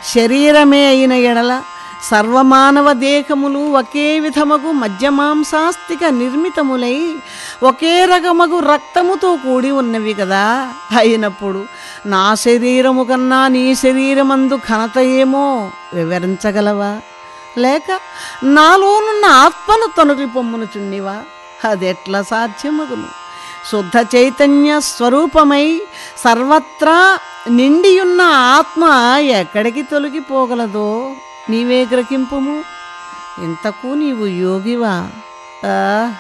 శరీరమే అయిన ఎడల సర్వమానవ దేహములు ఒకే విధమగు మధ్యమాంసాస్తిక నిర్మితములై ఒకే రకమగు రక్తముతో కూడి ఉన్నవి కదా అయినప్పుడు నా శరీరము కన్నా నీ శరీరమందు ఘనత ఏమో వివరించగలవా లేక నాలోనున్న ఆత్మను తొనరి పొమ్మును చున్నివా అదెట్లా సాధ్యమగును శుద్ధ చైతన్య స్వరూపమై సర్వత్రా నిండియున్న ఆత్మ ఎక్కడికి తొలగిపోగలదో నీవే గ్రహింపుము ఇంతకు నీవు యోగివా ఆ,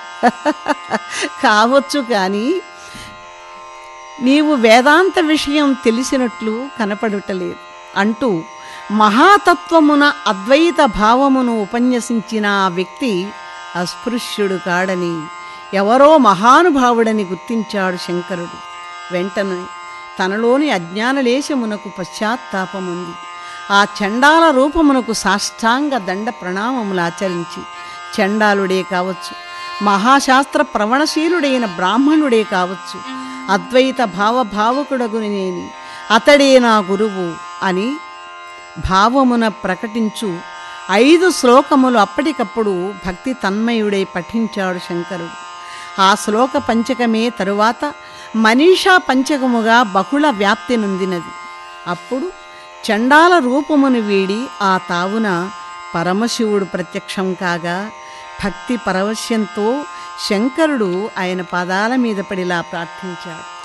కావచ్చు కానీ నీవు వేదాంత విషయం తెలిసినట్లు కనపడుటలేదు అంటూ మహాతత్వమున అద్వైత భావమును ఉపన్యసించిన ఆ వ్యక్తి అస్పృశ్యుడు కాడని ఎవరో మహానుభావుడని గుర్తించాడు శంకరుడు వెంటనే తనలోని అజ్ఞానలేశమునకు పశ్చాత్తాపముంది ఆ చండాల రూపమునకు సాష్టాంగ దండ ప్రణామములు ఆచరించి చండాలుడే కావచ్చు మహాశాస్త్ర ప్రవణశీలుడైన బ్రాహ్మణుడే కావచ్చు అద్వైత భావభావకుడగుని నేని అతడే నా గురువు అని భావమున ప్రకటించు ఐదు శ్లోకములు అప్పటికప్పుడు భక్తి తన్మయుడై పఠించాడు శంకరుడు ఆ శ్లోక పంచకమే తరువాత మనీషా పంచకముగా బహుళ వ్యాప్తి నొందినది అప్పుడు చండాల రూపమును వీడి ఆ తావున పరమశివుడు ప్రత్యక్షం కాగా భక్తి పరవశ్యంతో శంకరుడు ఆయన పాదాల మీద పడిలా ప్రార్థించాడు